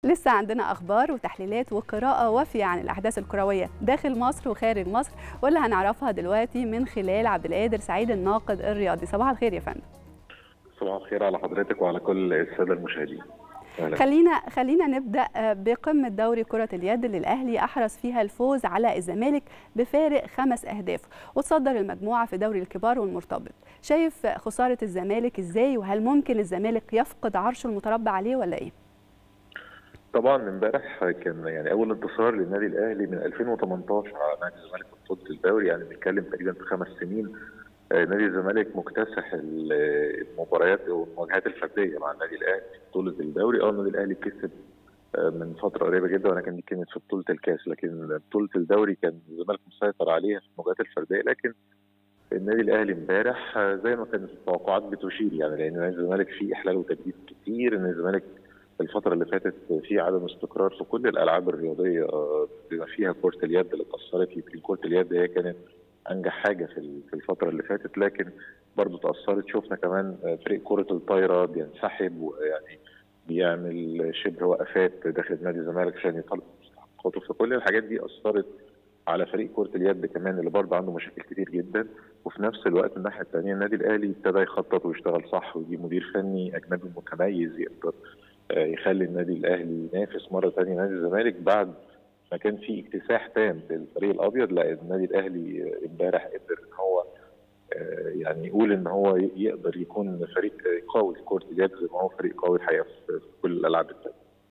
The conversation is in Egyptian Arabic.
لسه عندنا اخبار وتحليلات وقراءه وافيه عن الاحداث الكرويه داخل مصر وخارج مصر واللي هنعرفها دلوقتي من خلال عبد القادر سعيد الناقد الرياضي صباح الخير يا فندم صباح الخير على حضرتك وعلى كل الساده المشاهدين أهلا. خلينا خلينا نبدا بقمه دوري كره اليد اللي الاهلي احرز فيها الفوز على الزمالك بفارق خمس اهداف وتصدر المجموعه في دوري الكبار والمرتبط شايف خساره الزمالك ازاي وهل ممكن الزمالك يفقد عرشه المتربع عليه ولا ايه طبعا امبارح كان يعني اول انتصار للنادي الاهلي من 2018 على نادي الزمالك في بطوله الدوري يعني بنتكلم تقريبا في خمس سنين نادي الزمالك مكتسح المباريات والمواجهات الفرديه مع النادي الاهلي في بطوله الدوري اه النادي الاهلي كسب من فتره قريبه جدا ولكن دي كانت في بطوله الكاس لكن بطوله الدوري كان الزمالك مسيطر عليها في المواجهات الفرديه لكن النادي الاهلي امبارح زي ما كانت التوقعات بتشير يعني لان نادي الزمالك فيه احلال وتجديد كتير ان الزمالك الفترة اللي فاتت في عدم استقرار في كل الألعاب الرياضية بما فيها كرة اليد اللي اتأثرت يمكن كرة اليد هي كانت أنجح حاجة في الفترة اللي فاتت لكن برضه تأثرت شفنا كمان فريق كرة الطايرة بينسحب ويعني بيعمل شبه وقفات داخل نادي الزمالك عشان يطلع مستحقاته فكل الحاجات دي أثرت على فريق كرة اليد كمان اللي برضه عنده مشاكل كتير جدا وفي نفس الوقت الناحية الثانية النادي الأهلي ابتدى يخطط ويشتغل صح ويجيب مدير فني أجنبي متميز يقدر يخلي النادي الاهلي ينافس مره ثانيه نادي الزمالك بعد ما كان في اكتساح تام للفريق الابيض لا النادي الاهلي امبارح قدر ان هو يعني يقول ان هو يقدر يكون فريق قوي في كره اليد زي ما هو فريق قوي الحقيقه في كل الالعاب الثانيه